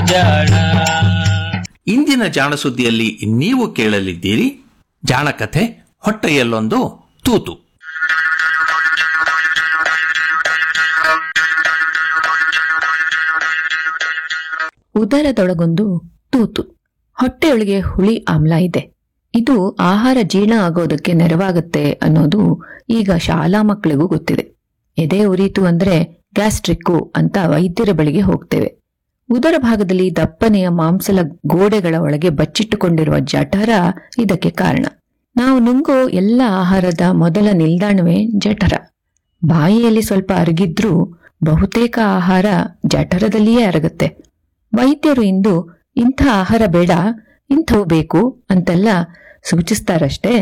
ಜಾಣ ಇಂದಿನ ಜಾಣ ಸುದ್ದಿಯಲ್ಲಿ ನೀವು ಕೇಳಲಿದ್ದೀರಿ ಜಾಣಕಥೆ ಹೊಟ್ಟೆಯಲ್ಲೊಂದು ತೂತು ಉದರದೊಳಗೊಂದು ತೂತು ಹೊಟ್ಟೆಯೊಳಗೆ ಹುಳಿ ಆಮ್ಲ ಇದೆ ಇದು ಆಹಾರ ಜೀರ್ಣ ಆಗೋದಕ್ಕೆ ನೆರವಾಗುತ್ತೆ ಅನ್ನೋದು ಈಗ ಶಾಲಾ ಮಕ್ಕಳಿಗೂ ಗೊತ್ತಿದೆ ಎದೆ ಉರಿತು ಅಂದ್ರೆ ಗ್ಯಾಸ್ಟ್ರಿಕ್ಕು ಅಂತ ವೈದ್ಯರ ಬಳಿಗೆ ಹೋಗ್ತೇವೆ ಉದರ ಭಾಗದಲ್ಲಿ ದಪ್ಪನೆಯ ಮಾಂಸಲ ಗೋಡೆಗಳ ಒಳಗೆ ಬಚ್ಚಿಟ್ಟುಕೊಂಡಿರುವ ಜಠರ ಇದಕ್ಕೆ ಕಾರಣ ನಾವು ನುಂಗೋ ಎಲ್ಲ ಆಹಾರದ ಮೊದಲ ನಿಲ್ದಾಣವೇ ಜಠರ ಬಾಯಿಯಲ್ಲಿ ಸ್ವಲ್ಪ ಅರಗಿದ್ರೂ ಬಹುತೇಕ ಆಹಾರ ಜಠರದಲ್ಲಿಯೇ ಅರಗುತ್ತೆ ವೈದ್ಯರು ಇಂದು ಇಂಥ ಆಹಾರ ಬೇಡ ಇಂಥವು ಬೇಕು ಅಂತೆಲ್ಲ ಸೂಚಿಸ್ತಾರಷ್ಟೇ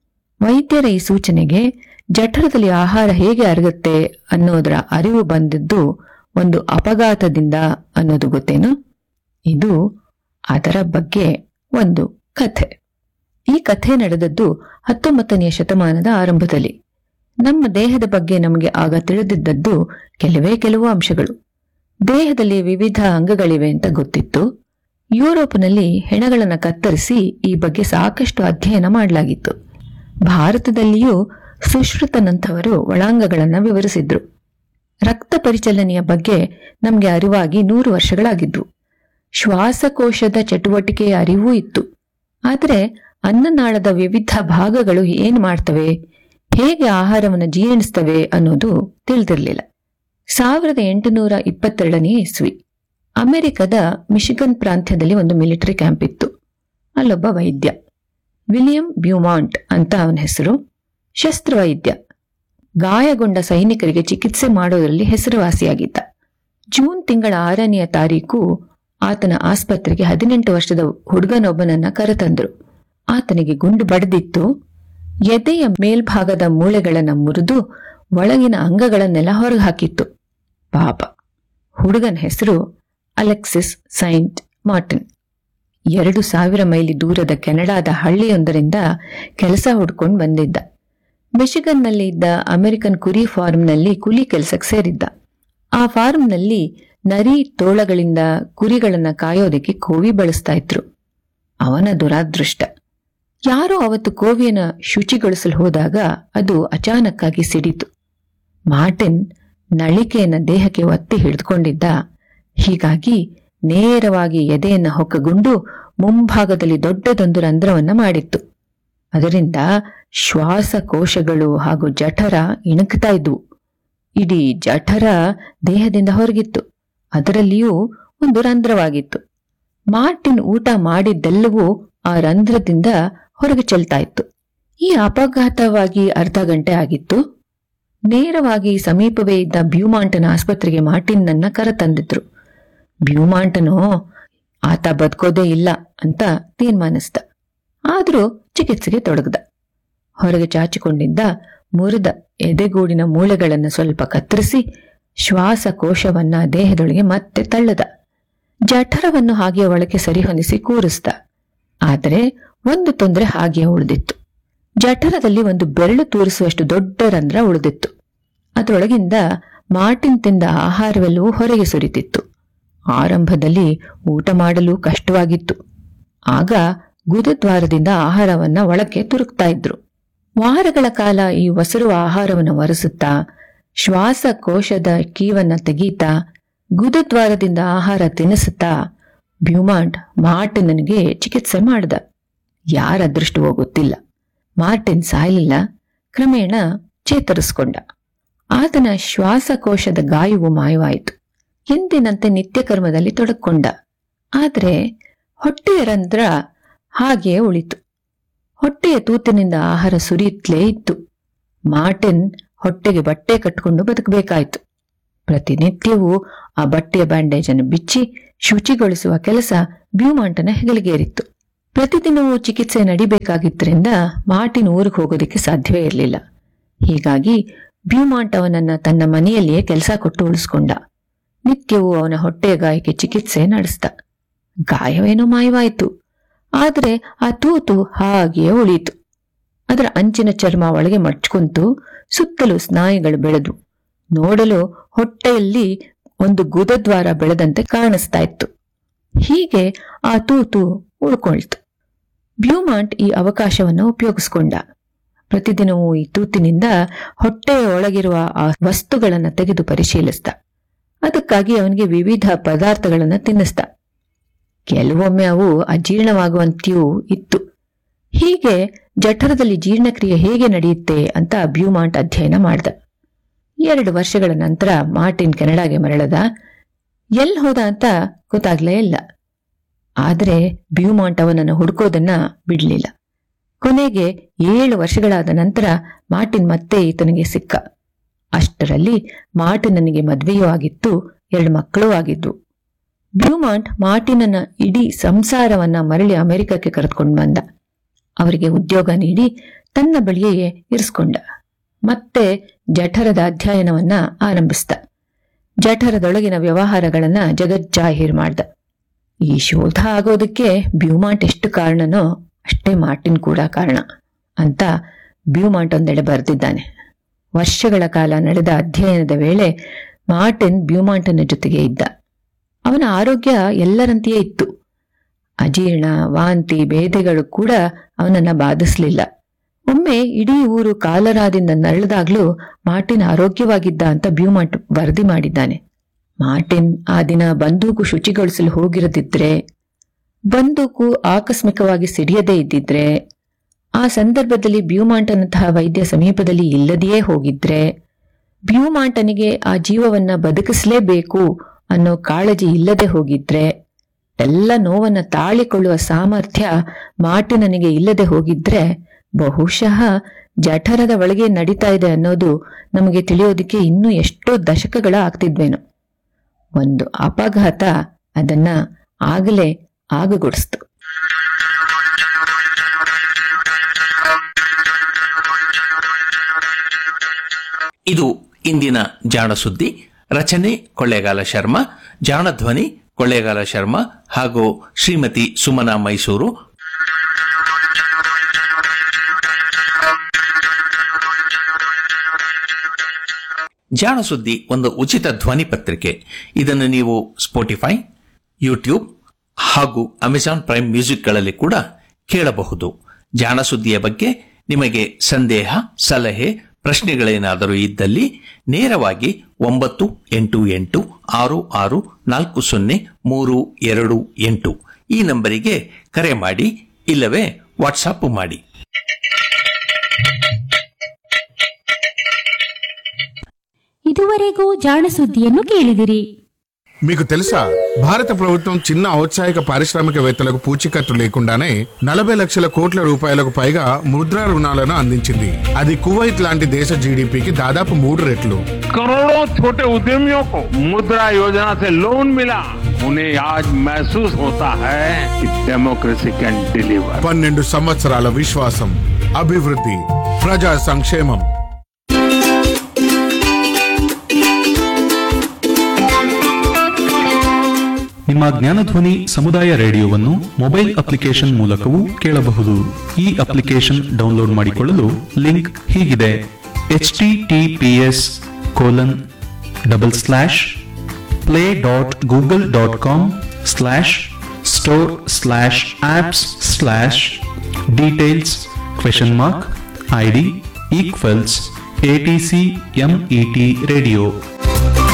ವೈದ್ಯರ ಈ ಸೂಚನೆಗೆ ಜಠರದಲ್ಲಿ ಆಹಾರ ಹೇಗೆ ಅರಗುತ್ತೆ ಅನ್ನೋದರ ಅರಿವು ಬಂದಿದ್ದು ಒಂದು ಅಪಘಾತದಿಂದ ಅನ್ನೋದು ಗೊತ್ತೇನು ಇದು ಅದರ ಬಗ್ಗೆ ಒಂದು ಕಥೆ ಈ ಕಥೆ ನಡೆದದ್ದು ಹತ್ತೊಂಬತ್ತನೆಯ ಶತಮಾನದ ಆರಂಭದಲ್ಲಿ ನಮ್ಮ ದೇಹದ ಬಗ್ಗೆ ನಮಗೆ ಆಗ ತಿಳಿದಿದ್ದದ್ದು ಕೆಲವೇ ಕೆಲವು ಅಂಶಗಳು ದೇಹದಲ್ಲಿ ವಿವಿಧ ಅಂಗಗಳಿವೆ ಅಂತ ಗೊತ್ತಿತ್ತು ಯುರೋಪ್ನಲ್ಲಿ ಹೆಣಗಳನ್ನು ಕತ್ತರಿಸಿ ಈ ಬಗ್ಗೆ ಸಾಕಷ್ಟು ಅಧ್ಯಯನ ಮಾಡಲಾಗಿತ್ತು ಭಾರತದಲ್ಲಿಯೂ ಸುಶ್ರುತನಂಥವರು ಒಳಾಂಗಗಳನ್ನು ವಿವರಿಸಿದ್ರು ರಕ್ತ ಪರಿಚಲನೆಯ ಬಗ್ಗೆ ನಮಗೆ ಅರಿವಾಗಿ ನೂರು ವರ್ಷಗಳಾಗಿದ್ವು ಶ್ವಾಸಕೋಶದ ಚಟುವಟಿಕೆಯ ಅರಿವೂ ಇತ್ತು ಆದರೆ ಅನ್ನನಾಳದ ವಿವಿಧ ಭಾಗಗಳು ಏನ್ ಮಾಡ್ತವೆ ಹೇಗೆ ಆಹಾರವನ್ನು ಜೀರ್ಣಿಸ್ತವೆ ಅನ್ನೋದು ತಿಳಿದಿರಲಿಲ್ಲ ಸಾವಿರದ ಎಂಟುನೂರ ಇಪ್ಪತ್ತೆರಡನೇ ಇಸ್ವಿ ಅಮೆರಿಕದ ಮಿಶಿಗನ್ ಪ್ರಾಂತ್ಯದಲ್ಲಿ ಒಂದು ಮಿಲಿಟರಿ ಕ್ಯಾಂಪ್ ಇತ್ತು ಅಲ್ಲೊಬ್ಬ ವೈದ್ಯ ವಿಲಿಯಂ ಬ್ಯೂಮಾಂಟ್ ಅಂತ ಅವನ ಹೆಸರು ಶಸ್ತ್ರವೈದ್ಯ ಗಾಯಗೊಂಡ ಸೈನಿಕರಿಗೆ ಚಿಕಿತ್ಸೆ ಮಾಡೋದರಲ್ಲಿ ಹೆಸರುವಾಸಿಯಾಗಿದ್ದ ಜೂನ್ ತಿಂಗಳ ಆರನೆಯ ತಾರೀಕು ಆತನ ಆಸ್ಪತ್ರೆಗೆ ಹದಿನೆಂಟು ವರ್ಷದ ಹುಡುಗನೊಬ್ಬನನ್ನ ಕರೆತಂದ್ರು ಆತನಿಗೆ ಗುಂಡು ಬಡಿದಿತ್ತು ಎದೆಯ ಮೇಲ್ಭಾಗದ ಮೂಳೆಗಳನ್ನ ಮುರಿದು ಒಳಗಿನ ಅಂಗಗಳನ್ನೆಲ್ಲ ಹೊರಗೆ ಹಾಕಿತ್ತು ಪಾಪ ಹುಡುಗನ ಹೆಸರು ಅಲೆಕ್ಸಿಸ್ ಸೈಂಟ್ ಮಾರ್ಟಿನ್ ಎರಡು ಸಾವಿರ ಮೈಲಿ ದೂರದ ಕೆನಡಾದ ಹಳ್ಳಿಯೊಂದರಿಂದ ಕೆಲಸ ಹುಡ್ಕೊಂಡು ಬಂದಿದ್ದ ಮಿಶಿಗನ್ನಲ್ಲಿ ಇದ್ದ ಅಮೆರಿಕನ್ ಕುರಿ ಫಾರ್ಮ್ನಲ್ಲಿ ಕೂಲಿ ಕೆಲಸಕ್ಕೆ ಸೇರಿದ್ದ ಆ ಫಾರ್ಮ್ನಲ್ಲಿ ನರಿ ತೋಳಗಳಿಂದ ಕುರಿಗಳನ್ನ ಕಾಯೋದಕ್ಕೆ ಕೋವಿ ಬಳಸ್ತಾ ಇದ್ರು ಅವನ ದುರಾದೃಷ್ಟ ಯಾರೋ ಅವತ್ತು ಕೋವಿಯನ್ನ ಶುಚಿಗೊಳಿಸಲು ಹೋದಾಗ ಅದು ಅಚಾನಕ್ಕಾಗಿ ಸಿಡಿತು ಮಾರ್ಟಿನ್ ನಳಿಕೆಯನ್ನ ದೇಹಕ್ಕೆ ಒತ್ತಿ ಹಿಡಿದುಕೊಂಡಿದ್ದ ಹೀಗಾಗಿ ನೇರವಾಗಿ ಎದೆಯನ್ನ ಹೊಕ್ಕಗುಂಡು ಮುಂಭಾಗದಲ್ಲಿ ದೊಡ್ಡದೊಂದು ರಂಧ್ರವನ್ನ ಮಾಡಿತ್ತು ಅದರಿಂದ ಶ್ವಾಸಕೋಶಗಳು ಹಾಗೂ ಜಠರ ಇಣುಕ್ತಾ ಇದ್ವು ಇಡೀ ಜಠರ ದೇಹದಿಂದ ಹೊರಗಿತ್ತು ಅದರಲ್ಲಿಯೂ ಒಂದು ರಂಧ್ರವಾಗಿತ್ತು ಮಾರ್ಟಿನ್ ಊಟ ಮಾಡಿದ್ದೆಲ್ಲವೂ ಆ ರಂಧ್ರದಿಂದ ಹೊರಗೆ ಚೆಲ್ತಾ ಇತ್ತು ಈ ಅಪಘಾತವಾಗಿ ಅರ್ಧ ಗಂಟೆ ಆಗಿತ್ತು ನೇರವಾಗಿ ಸಮೀಪವೇ ಇದ್ದ ಬ್ಯೂಮಾಂಟನ ಆಸ್ಪತ್ರೆಗೆ ಮಾರ್ಟಿನ್ನನ್ನ ಕರೆತಂದಿದ್ರು ಬ್ಯೂಮಾಂಟನು ಆತ ಬದುಕೋದೇ ಇಲ್ಲ ಅಂತ ತೀರ್ಮಾನಿಸ್ದ ಆದ್ರೂ ಚಿಕಿತ್ಸೆಗೆ ತೊಡಗ್ದ ಹೊರಗೆ ಚಾಚಿಕೊಂಡಿದ್ದ ಮುರಿದ ಎದೆಗೂಡಿನ ಮೂಳೆಗಳನ್ನು ಸ್ವಲ್ಪ ಕತ್ತರಿಸಿ ಶ್ವಾಸಕೋಶವನ್ನ ದೇಹದೊಳಗೆ ಮತ್ತೆ ತಳ್ಳದ ಜಠರವನ್ನು ಹಾಗೆ ಒಳಗೆ ಸರಿಹೊಂದಿಸಿ ಕೂರಿಸ್ದ ಆದರೆ ಒಂದು ತೊಂದರೆ ಹಾಗೆ ಉಳಿದಿತ್ತು ಜಠರದಲ್ಲಿ ಒಂದು ಬೆರಳು ತೋರಿಸುವಷ್ಟು ದೊಡ್ಡ ರಂಧ್ರ ಉಳಿದಿತ್ತು ಅದರೊಳಗಿಂದ ಮಾರ್ಟಿನ್ ತಿಂದ ಆಹಾರವೆಲ್ಲವೂ ಹೊರಗೆ ಸುರಿತಿತ್ತು ಆರಂಭದಲ್ಲಿ ಊಟ ಮಾಡಲು ಕಷ್ಟವಾಗಿತ್ತು ಆಗ ಗುದದ್ವಾರದಿಂದ ಆಹಾರವನ್ನ ಒಳಕ್ಕೆ ತುರುಕ್ತಾ ಇದ್ರು ವಾರಗಳ ಕಾಲ ಈ ಒಸರುವ ಆಹಾರವನ್ನು ಒರೆಸುತ್ತಾ ಶ್ವಾಸಕೋಶದ ಕೀವನ್ನ ತೆಗೀತಾ ಗುದದ್ವಾರದಿಂದ ಆಹಾರ ತಿನ್ನಿಸುತ್ತಾ ಬ್ಯೂಮಾಂಟ್ ಮಾರ್ಟಿನ್ಗೆ ಚಿಕಿತ್ಸೆ ಮಾಡ್ದ ಯಾರ ಅದೃಷ್ಟವೋ ಗೊತ್ತಿಲ್ಲ ಮಾರ್ಟಿನ್ ಸಾಯಲಿಲ್ಲ ಕ್ರಮೇಣ ಚೇತರಿಸ್ಕೊಂಡ ಆತನ ಶ್ವಾಸಕೋಶದ ಗಾಯವು ಮಾಯವಾಯಿತು ಎಂದಿನಂತೆ ನಿತ್ಯ ಕರ್ಮದಲ್ಲಿ ತೊಡಕೊಂಡ ಆದರೆ ಹೊಟ್ಟೆಯ ರಂಧ್ರ ಹಾಗೆಯೇ ಉಳಿತು ಹೊಟ್ಟೆಯ ತೂತಿನಿಂದ ಆಹಾರ ಸುರಿಯುತ್ತಲೇ ಇತ್ತು ಮಾರ್ಟಿನ್ ಹೊಟ್ಟೆಗೆ ಬಟ್ಟೆ ಕಟ್ಟಿಕೊಂಡು ಬದುಕಬೇಕಾಯಿತು ಪ್ರತಿನಿತ್ಯವೂ ಆ ಬಟ್ಟೆಯ ಬ್ಯಾಂಡೇಜ್ ಅನ್ನು ಬಿಚ್ಚಿ ಶುಚಿಗೊಳಿಸುವ ಕೆಲಸ ಬ್ಯೂಮಾಂಟನ ಹೆಗಲಿಗೇರಿತ್ತು ಪ್ರತಿದಿನವೂ ಚಿಕಿತ್ಸೆ ನಡಿಬೇಕಾಗಿದ್ದರಿಂದ ಮಾರ್ಟಿನ್ ಊರಿಗೆ ಹೋಗೋದಕ್ಕೆ ಸಾಧ್ಯವೇ ಇರಲಿಲ್ಲ ಹೀಗಾಗಿ ಬ್ಯೂಮಾಂಟ್ ಅವನನ್ನ ತನ್ನ ಮನೆಯಲ್ಲಿಯೇ ಕೆಲಸ ಕೊಟ್ಟು ಉಳಿಸ್ಕೊಂಡ ನಿತ್ಯವೂ ಅವನ ಹೊಟ್ಟೆಯ ಗಾಯಕ್ಕೆ ಚಿಕಿತ್ಸೆ ನಡೆಸ್ದ ಗಾಯವೇನೋ ಮಾಯವಾಯಿತು ಆದರೆ ಆ ತೂತು ಹಾಗೆಯೇ ಉಳಿಯಿತು ಅದರ ಅಂಚಿನ ಚರ್ಮ ಒಳಗೆ ಮಡ್ಚ್ಕೊಂತು ಸುತ್ತಲೂ ಸ್ನಾಯುಗಳು ಬೆಳೆದು ನೋಡಲು ಹೊಟ್ಟೆಯಲ್ಲಿ ಒಂದು ಗುದದ್ವಾರ ಬೆಳೆದಂತೆ ಕಾಣಿಸ್ತಾ ಇತ್ತು ಹೀಗೆ ಆ ತೂತು ಉಳ್ಕೊಳ್ತು ಬ್ಯೂಮಾಂಟ್ ಈ ಅವಕಾಶವನ್ನು ಉಪಯೋಗಿಸ್ಕೊಂಡ ಪ್ರತಿದಿನವೂ ಈ ತೂತಿನಿಂದ ಹೊಟ್ಟೆಯ ಒಳಗಿರುವ ಆ ವಸ್ತುಗಳನ್ನು ತೆಗೆದು ಪರಿಶೀಲಿಸ್ದ ಅದಕ್ಕಾಗಿ ಅವನಿಗೆ ವಿವಿಧ ಪದಾರ್ಥಗಳನ್ನು ತಿನ್ನಿಸ್ದ ಕೆಲವೊಮ್ಮೆ ಅವು ಅಜೀರ್ಣವಾಗುವಂತೆಯೂ ಇತ್ತು ಹೀಗೆ ಜಠರದಲ್ಲಿ ಜೀರ್ಣಕ್ರಿಯೆ ಹೇಗೆ ನಡೆಯುತ್ತೆ ಅಂತ ಬ್ಯೂಮಾಂಟ್ ಅಧ್ಯಯನ ಮಾಡ್ದ ಎರಡು ವರ್ಷಗಳ ನಂತರ ಮಾರ್ಟಿನ್ ಕೆನಡಾಗೆ ಮರಳದ ಎಲ್ ಹೋದ ಅಂತ ಗೊತ್ತಾಗ್ಲೇ ಇಲ್ಲ ಆದರೆ ಬ್ಯೂಮಾಂಟ್ ಅವನನ್ನು ಹುಡುಕೋದನ್ನ ಬಿಡ್ಲಿಲ್ಲ ಕೊನೆಗೆ ಏಳು ವರ್ಷಗಳಾದ ನಂತರ ಮಾರ್ಟಿನ್ ಮತ್ತೆ ಈತನಿಗೆ ಸಿಕ್ಕ ಅಷ್ಟರಲ್ಲಿ ಮಾರ್ಟಿನನಿಗೆ ಮದ್ವೆಯೂ ಆಗಿತ್ತು ಎರಡು ಮಕ್ಕಳೂ ಆಗಿದ್ವು ಬ್ಯೂಮಾಂಟ್ ಮಾರ್ಟಿನನ್ನ ಇಡೀ ಸಂಸಾರವನ್ನ ಮರಳಿ ಅಮೆರಿಕಕ್ಕೆ ಕರೆದುಕೊಂಡು ಬಂದ ಅವರಿಗೆ ಉದ್ಯೋಗ ನೀಡಿ ತನ್ನ ಬಳಿಯೇ ಇರಿಸ್ಕೊಂಡ ಮತ್ತೆ ಜಠರದ ಅಧ್ಯಯನವನ್ನ ಆರಂಭಿಸಿದ ಜಠರದೊಳಗಿನ ವ್ಯವಹಾರಗಳನ್ನ ಜಗಜ್ಜಾಹೀರ್ ಮಾಡ್ದ ಈ ಶೋಧ ಆಗೋದಕ್ಕೆ ಬ್ಯೂಮಾಂಟ್ ಎಷ್ಟು ಕಾರಣನೋ ಅಷ್ಟೇ ಮಾರ್ಟಿನ್ ಕೂಡ ಕಾರಣ ಅಂತ ಬ್ಯೂಮಾಂಟ್ ಒಂದೆಡೆ ಬರೆದಿದ್ದಾನೆ ವರ್ಷಗಳ ಕಾಲ ನಡೆದ ಅಧ್ಯಯನದ ವೇಳೆ ಮಾರ್ಟಿನ್ ಬ್ಯೂಮಾಂಟನ ಜೊತೆಗೆ ಇದ್ದ ಅವನ ಆರೋಗ್ಯ ಎಲ್ಲರಂತೆಯೇ ಇತ್ತು ಅಜೀರ್ಣ ವಾಂತಿ ಭೇದಗಳು ಕೂಡ ಅವನನ್ನ ಬಾಧಿಸಲಿಲ್ಲ ಒಮ್ಮೆ ಇಡೀ ಊರು ಕಾಲರಾದಿಂದ ನರಳದಾಗ್ಲೂ ಮಾರ್ಟಿನ್ ಆರೋಗ್ಯವಾಗಿದ್ದ ಅಂತ ಬ್ಯೂಮಾಂಟ್ ವರದಿ ಮಾಡಿದ್ದಾನೆ ಮಾರ್ಟಿನ್ ಆ ದಿನ ಬಂದೂಕು ಶುಚಿಗೊಳಿಸಲು ಹೋಗಿರದಿದ್ರೆ ಬಂದೂಕು ಆಕಸ್ಮಿಕವಾಗಿ ಸಿಡಿಯದೇ ಇದ್ದಿದ್ರೆ ಆ ಸಂದರ್ಭದಲ್ಲಿ ಬ್ಯೂಮಾಂಟನಂತಹ ವೈದ್ಯ ಸಮೀಪದಲ್ಲಿ ಇಲ್ಲದೆಯೇ ಹೋಗಿದ್ರೆ ಬ್ಯೂಮಾಂಟನಿಗೆ ಆ ಜೀವವನ್ನ ಬದುಕಿಸಲೇಬೇಕು ಅನ್ನೋ ಕಾಳಜಿ ಇಲ್ಲದೆ ಹೋಗಿದ್ರೆ ಎಲ್ಲ ನೋವನ್ನ ತಾಳಿಕೊಳ್ಳುವ ಸಾಮರ್ಥ್ಯ ಮಾರ್ಟಿನನಿಗೆ ಇಲ್ಲದೆ ಹೋಗಿದ್ರೆ ಬಹುಶಃ ಜಠರದ ಒಳಗೆ ನಡೀತಾ ಇದೆ ಅನ್ನೋದು ನಮಗೆ ತಿಳಿಯೋದಕ್ಕೆ ಇನ್ನೂ ಎಷ್ಟೋ ದಶಕಗಳ ಆಗ್ತಿದ್ವೇನೋ ಒಂದು ಅಪಘಾತ ಅದನ್ನ ಆಗಲೇ ಆಗಗೊಡಿಸ್ತು ಇದು ಇಂದಿನ ಜಾಣ ಸುದ್ದಿ ರಚನೆ ಕೊಳ್ಳೇಗಾಲ ಶರ್ಮಾ ಜಾಣ ಧ್ವನಿ ಕೊಳ್ಳೇಗಾಲ ಶರ್ಮಾ ಹಾಗೂ ಶ್ರೀಮತಿ ಸುಮನಾ ಮೈಸೂರು ಜಾಣ ಸುದ್ದಿ ಒಂದು ಉಚಿತ ಧ್ವನಿ ಪತ್ರಿಕೆ ಇದನ್ನು ನೀವು ಸ್ಪೋಟಿಫೈ ಯೂಟ್ಯೂಬ್ ಹಾಗೂ ಅಮೆಜಾನ್ ಪ್ರೈಮ್ ಮ್ಯೂಸಿಕ್ಗಳಲ್ಲಿ ಕೂಡ ಕೇಳಬಹುದು ಜಾಣ ಸುದ್ದಿಯ ಬಗ್ಗೆ ನಿಮಗೆ ಸಂದೇಹ ಸಲಹೆ ಪ್ರಶ್ನೆಗಳೇನಾದರೂ ಇದ್ದಲ್ಲಿ ನೇರವಾಗಿ ಒಂಬತ್ತು ಎಂಟು ಎಂಟು ಆರು ಆರು ನಾಲ್ಕು ಸೊನ್ನೆ ಮೂರು ಎರಡು ಎಂಟು ಈ ನಂಬರಿಗೆ ಕರೆ ಮಾಡಿ ಇಲ್ಲವೇ ವಾಟ್ಸಾಪ್ ಮಾಡಿ ಇದುವರೆಗೂ ಜಾಣ ಸುದ್ದಿಯನ್ನು ಕೇಳಿದಿರಿ మీకు తెలుసా భారత ప్రభుత్వం చిన్న ఔత్సాహిక పారిశ్రామికవేత్తలకు పూచీకత్తు లేకుండానే నలభై లక్షల కోట్ల రూపాయలకు పైగా ముద్రా రుణాలను అందించింది అది కువైట్ లాంటి దేశ జీడిపికి దాదాపు మూడు రెట్లు करोड़ों छोटे उद्यमियों को मुद्रा योजना से लोन मिला उन्हें आज महसूस होता है कि डेमोक्रेसी कैन डिलीवर పన్నెండు సంవత్సరాల విశ్వాసం అభివృద్ధి ప్రజా సంక్షేమం ನಿಮ್ಮ ಜ್ಞಾನಧ್ವನಿ ಸಮುದಾಯ ರೇಡಿಯೋವನ್ನು ಮೊಬೈಲ್ ಅಪ್ಲಿಕೇಶನ್ ಮೂಲಕವೂ ಕೇಳಬಹುದು ಈ ಅಪ್ಲಿಕೇಶನ್ ಡೌನ್ಲೋಡ್ ಮಾಡಿಕೊಳ್ಳಲು ಲಿಂಕ್ ಹೀಗಿದೆ H T T P S colon double slash play dot Google dot com slash store slash apps slash details question mark I D equals A T C M E T radio